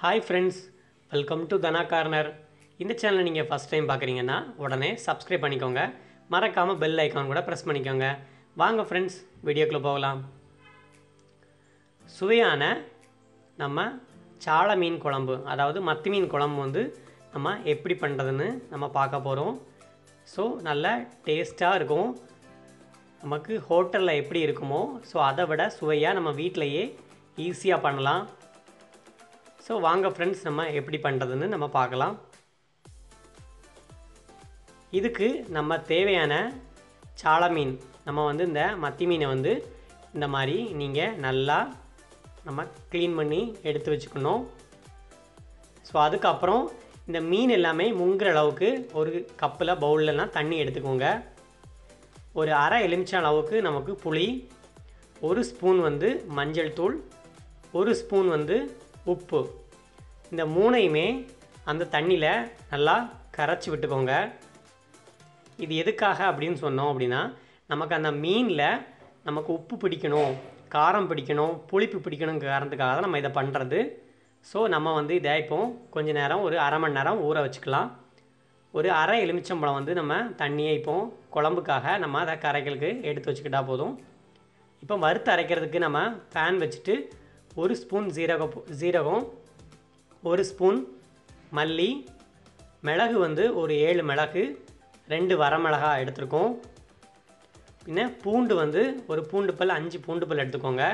hi friends welcome to Dhana corner இந்த சேனலை நீங்கள் ஃபஸ்ட் டைம் பார்க்குறீங்கன்னா உடனே சப்ஸ்கிரைப் பண்ணிக்கோங்க மறக்காமல் பெல் ஐக்கான் கூட ப்ரெஸ் பண்ணிக்கோங்க வாங்க ஃப்ரெண்ட்ஸ் வீடியோக்குள்ளே போகலாம் சுவையான நம்ம சாள மீன் குழம்பு அதாவது மத்தி மீன் குழம்பு வந்து நம்ம எப்படி பண்ணுறதுன்னு நம்ம பார்க்க போகிறோம் ஸோ நல்ல டேஸ்ட்டாக இருக்கும் நமக்கு ஹோட்டலில் எப்படி இருக்குமோ ஸோ அதை விட சுவையாக நம்ம வீட்டிலையே ஈஸியாக பண்ணலாம் ஸோ வாங்க ஃப்ரெண்ட்ஸ் நம்ம எப்படி பண்ணுறதுன்னு நம்ம பார்க்கலாம் இதுக்கு நம்ம தேவையான சாள மீன் நம்ம வந்து இந்த மத்தி மீனை வந்து இந்த மாதிரி நீங்கள் நல்லா நம்ம க்ளீன் பண்ணி எடுத்து வச்சுக்கணும் ஸோ அதுக்கப்புறம் இந்த மீன் எல்லாமே முங்குற அளவுக்கு ஒரு கப்பில் பவுல்லலாம் தண்ணி எடுத்துக்கோங்க ஒரு அரை எலுமிச்சம் அளவுக்கு நமக்கு புளி ஒரு ஸ்பூன் வந்து மஞ்சள் தூள் ஒரு ஸ்பூன் வந்து உப்பு இந்த மூணையுமே அந்த தண்ணியில் நல்லா கரைச்சி விட்டுக்கோங்க இது எதுக்காக அப்படின்னு சொன்னோம் அப்படின்னா நமக்கு அந்த மீனில் நமக்கு உப்பு பிடிக்கணும் காரம் பிடிக்கணும் புளிப்பு பிடிக்கணுங்கிற காரணத்துக்காக தான் நம்ம இதை பண்ணுறது ஸோ நம்ம வந்து இதை இப்போ கொஞ்ச நேரம் ஒரு அரை மணி நேரம் ஊற வச்சுக்கலாம் ஒரு அரை எலுமிச்சம்பழம் வந்து நம்ம தண்ணியை இப்போ குழம்புக்காக நம்ம அதை கரைகளுக்கு எடுத்து வச்சுக்கிட்டா போதும் இப்போ வறுத்து அரைக்கிறதுக்கு நம்ம பேன் வச்சுட்டு ஒரு ஸ்பூன் ஜீரகம் ஜீரகம் ஒரு ஸ்பூன் மல்லி மிளகு வந்து ஒரு ஏழு மிளகு ரெண்டு வரமிளகா எடுத்துருக்கோம் பின்ன பூண்டு வந்து ஒரு பூண்டு பல் அஞ்சு பூண்டு பல் எடுத்துக்கோங்க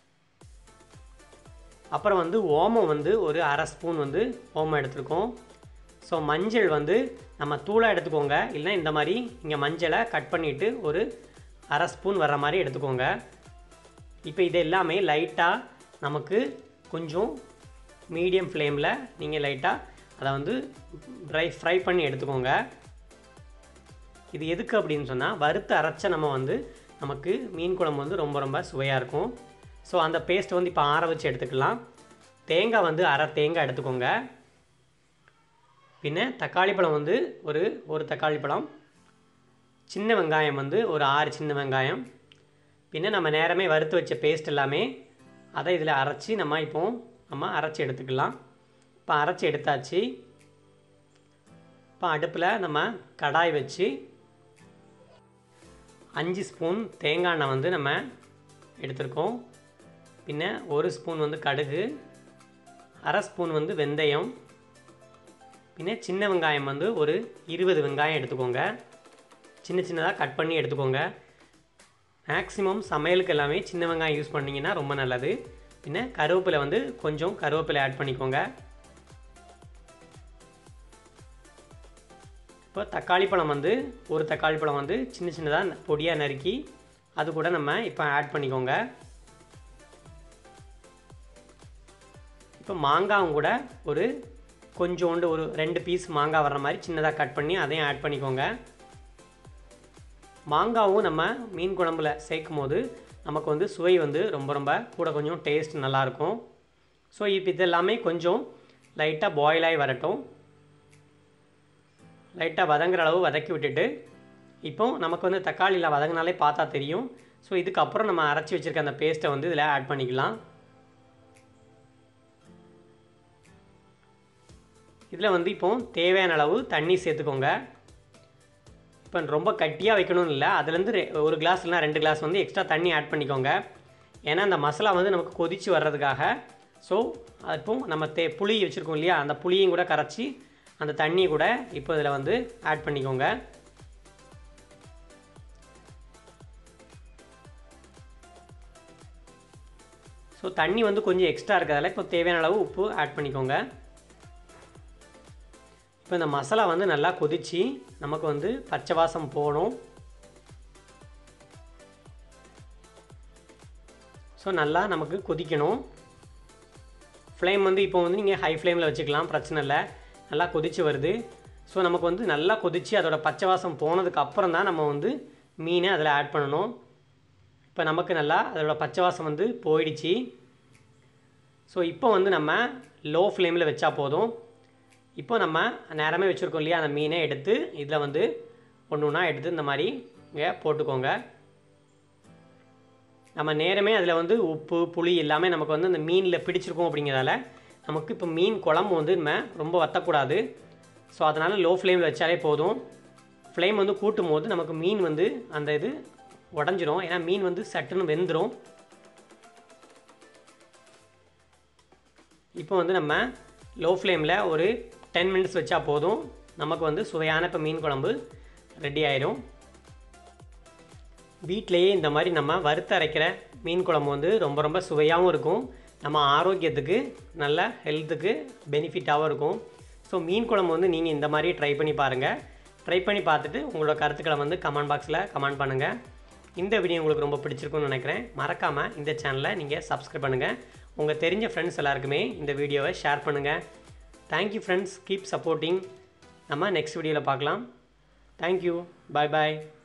அப்புறம் வந்து ஓமம் வந்து ஒரு அரை ஸ்பூன் வந்து ஓமம் எடுத்துருக்கோம் ஸோ மஞ்சள் வந்து நம்ம தூளாக எடுத்துக்கோங்க இல்லைன்னா இந்த மாதிரி இங்கே மஞ்சளை கட் பண்ணிவிட்டு ஒரு அரை ஸ்பூன் வர்ற மாதிரி எடுத்துக்கோங்க இப்போ இது எல்லாமே லைட்டாக நமக்கு கொஞ்சம் மீடியம் ஃப்ளேமில் நீங்கள் லைட்டாக அதை வந்து ட்ரை ஃப்ரை பண்ணி எடுத்துக்கோங்க இது எதுக்கு அப்படின்னு சொன்னால் வறுத்து அரைச்ச நம்ம வந்து நமக்கு மீன் குழம்பு வந்து ரொம்ப ரொம்ப சுவையாக இருக்கும் ஸோ அந்த பேஸ்ட் வந்து இப்போ ஆற வச்சு எடுத்துக்கலாம் தேங்காய் வந்து அரை தேங்காய் எடுத்துக்கோங்க பின்ன தக்காளி பழம் வந்து ஒரு ஒரு தக்காளி பழம் சின்ன வெங்காயம் வந்து ஒரு ஆறு சின்ன வெங்காயம் பின்ன நம்ம நேரமே வறுத்து வச்ச பேஸ்ட் எல்லாமே அதை இதில் அரைச்சி நம்ம இப்போ நம்ம அரைச்சி எடுத்துக்கலாம் இப்போ அரைச்சி எடுத்தாச்சு இப்போ அடுப்பில் நம்ம கடாய் வச்சு அஞ்சு ஸ்பூன் தேங்காய் எண்ணெய் வந்து நம்ம எடுத்திருக்கோம் பின்ன ஒரு ஸ்பூன் வந்து கடுகு அரை ஸ்பூன் வந்து வெந்தயம் பின்ன சின்ன வெங்காயம் வந்து ஒரு இருபது வெங்காயம் எடுத்துக்கோங்க சின்ன சின்னதாக கட் பண்ணி எடுத்துக்கோங்க மேக்ஸிமம் சமையலுக்கு எல்லாமே சின்ன வெங்காயம் யூஸ் பண்ணிங்கன்னா ரொம்ப நல்லது பின்ன கருவேப்பிலை வந்து கொஞ்சம் கருவேப்பிலை ஆட் பண்ணிக்கோங்க இப்போ தக்காளி பழம் வந்து ஒரு தக்காளி பழம் வந்து சின்ன சின்னதாக பொடியாக நறுக்கி அது கூட நம்ம இப்போ ஆட் பண்ணிக்கோங்க இப்போ மாங்காவும் கூட ஒரு கொஞ்சோண்டு ஒரு ரெண்டு பீஸ் மாங்காய் வர்ற மாதிரி சின்னதாக கட் பண்ணி அதையும் ஆட் பண்ணிக்கோங்க மாங்காவும் நம்ம மீன் குழம்புல சேர்க்கும் போது நமக்கு வந்து சுவை வந்து ரொம்ப ரொம்ப கூட கொஞ்சம் டேஸ்ட் நல்லாயிருக்கும் ஸோ இப்போ இதெல்லாமே கொஞ்சம் லைட்டாக பாயில் ஆகி வரட்டும் லைட்டாக வதங்குற அளவு வதக்கி விட்டுட்டு இப்போ நமக்கு வந்து தக்காளியில் வதங்கினாலே பார்த்தா தெரியும் ஸோ இதுக்கப்புறம் நம்ம அரைச்சி வச்சுருக்க அந்த பேஸ்ட்டை வந்து இதில் ஆட் பண்ணிக்கலாம் இதில் வந்து இப்போ தேவையான அளவு தண்ணி சேர்த்துக்கோங்க இப்போ ரொம்ப கட்டியாக வைக்கணும்னு இல்லை அதுலேருந்து ஒரு கிளாஸ் இல்லைனா ரெண்டு கிளாஸ் வந்து எக்ஸ்ட்ரா தண்ணி ஆட் பண்ணிக்கோங்க ஏன்னா அந்த மசாலா வந்து நமக்கு கொதித்து வர்றதுக்காக ஸோ இப்போ நம்ம தே புளி வச்சுருக்கோம் இல்லையா அந்த புளியும் கூட கரைச்சி அந்த தண்ணியை கூட இப்போ இதில் வந்து ஆட் பண்ணிக்கோங்க ஸோ தண்ணி வந்து கொஞ்சம் எக்ஸ்ட்ரா இருக்கிறதால இப்போ தேவையான அளவு உப்பு ஆட் பண்ணிக்கோங்க இப்போ இந்த மசாலா வந்து நல்லா கொதித்து நமக்கு வந்து பச்சை வாசம் போகணும் ஸோ நல்லா நமக்கு கொதிக்கணும் ஃப்ளேம் வந்து இப்போ வந்து நீங்கள் ஹை ஃப்ளேமில் வச்சுக்கலாம் பிரச்சனை இல்லை நல்லா கொதித்து வருது ஸோ நமக்கு வந்து நல்லா கொதித்து அதோட பச்சை வாசம் போனதுக்கு அப்புறம் தான் நம்ம வந்து மீனை அதில் ஆட் பண்ணணும் இப்போ நமக்கு நல்லா அதோட பச்சை வாசம் வந்து போயிடுச்சு ஸோ இப்போ வந்து நம்ம லோ ஃப்ளேமில் வச்சா போதும் இப்போ நம்ம நேரமே வச்சுருக்கோம் இல்லையா அந்த மீனை எடுத்து இதில் வந்து ஒன்று ஒன்றா எடுத்து இந்த மாதிரி இங்கே போட்டுக்கோங்க நம்ம நேரமே அதில் வந்து உப்பு புளி எல்லாமே நமக்கு வந்து அந்த மீனில் பிடிச்சிருக்கோம் அப்படிங்கிறதால நமக்கு இப்போ மீன் குழம்பு வந்து நம்ம ரொம்ப வற்றக்கூடாது ஸோ அதனால் லோ ஃப்ளேமில் வச்சாலே போதும் ஃப்ளேம் வந்து கூட்டும் போது நமக்கு மீன் வந்து அந்த இது உடஞ்சிரும் ஏன்னா மீன் வந்து சட்டுன்னு வெந்துடும் இப்போ வந்து நம்ம லோ ஃப்ளேமில் ஒரு டென் மினிட்ஸ் வச்சா போதும் நமக்கு வந்து சுவையான இப்போ மீன் குழம்பு ரெடி ஆயிடும் வீட்டிலையே இந்த மாதிரி நம்ம வறுத்து அரைக்கிற மீன் குழம்பு வந்து ரொம்ப ரொம்ப சுவையாகவும் இருக்கும் நம்ம ஆரோக்கியத்துக்கு நல்ல ஹெல்த்துக்கு பெனிஃபிட்டாகவும் இருக்கும் ஸோ மீன் குழம்பு வந்து நீங்கள் இந்த மாதிரி ட்ரை பண்ணி பாருங்கள் ட்ரை பண்ணி பார்த்துட்டு உங்களோட கருத்துக்களை வந்து கமெண்ட் பாக்ஸில் கமெண்ட் பண்ணுங்கள் இந்த வீடியோ உங்களுக்கு ரொம்ப பிடிச்சிருக்கும்னு நினைக்கிறேன் மறக்காமல் இந்த சேனலை நீங்கள் சப்ஸ்கிரைப் பண்ணுங்கள் உங்கள் தெரிஞ்ச ஃப்ரெண்ட்ஸ் எல்லாருக்குமே இந்த வீடியோவை ஷேர் பண்ணுங்கள் தேங்க்யூ ஃப்ரெண்ட்ஸ் கீப் சப்போர்ட்டிங் நம்ம நெக்ஸ்ட் வீடியோவில் பார்க்கலாம் தேங்க்யூ பாய் பாய்